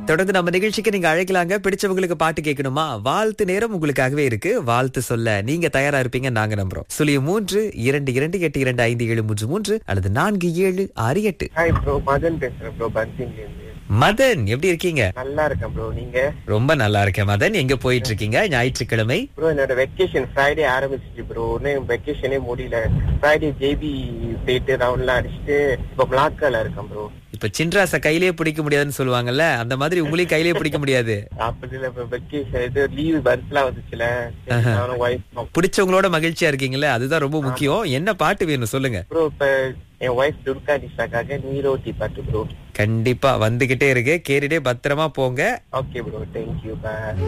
தொடர்ந்து நம்ம நிகழ்ச்சிக்கு நீங்க அழைக்கலாங்க பிடிச்சவங்களுக்கு பாட்டு கேட்கணுமா வாழ்த்து நேரம் உங்களுக்காகவே இருக்கு வாழ்த்து சொல்ல நீங்க தயாரா இருப்பீங்க நாங்க நம்புறோம் சுழிய மூன்று இரண்டு இரண்டு எட்டு இரண்டு ஐந்து ஏழு மூன்று மூன்று அல்லது நான்கு ஏழு ஆறு எட்டு ஹாய் ப்ரோ மதன் பேசுறேன் ப்ரோ பன்சிங்ல இருந்து மதன் எப்படி இருக்கீங்க நல்லா இருக்கேன் ப்ரோ நீங்க ரொம்ப நல்லா இருக்கேன் மதன் எங்க போயிட்டு இருக்கீங்க ஞாயிற்றுக்கிழமை ப்ரோ என்னோட வெக்கேஷன் ஃப்ரைடே ஆரம்பிச்சிச்சு ப்ரோ இன்னும் வெக்கேஷனே முடியல ஃப்ரைடே ஜேபி போயிட்டு ரவுண்ட்லாம் அடிச்சுட்டு இப்போ பிளாக்கால இருக்கேன் ப்ரோ இப்ப சின்ராச கையிலேயே பிடிக்க முடியாதுன்னு சொல்லுவாங்கல்ல அந்த மாதிரி உங்களையும் கையிலேயே பிடிக்க முடியாது அப்படி இல்ல இப்போ வெக்கேஷன் இது லீவ் பஸ்லாம் வந்துச்சுல சரி, நானும் ஒய்ஃப் பிடிச்சவங்களோட மகிழ்ச்சியா இருக்கீங்கல்ல அதுதான் ரொம்ப முக்கியம் என்ன பாட்டு வேணும் சொல்லுங்க ப்ரோ இப்ப என் ஒய்ஃப் துர்கா நிஷாக்காக நீரோட்டி பாட்டு ப்ரோ கண்டிப்பா வந்துகிட்டே இருக்கு கேட்டுட்டே பத்திரமா போங்க ஓகே ப்ரோ தேங்க்யூ பாய்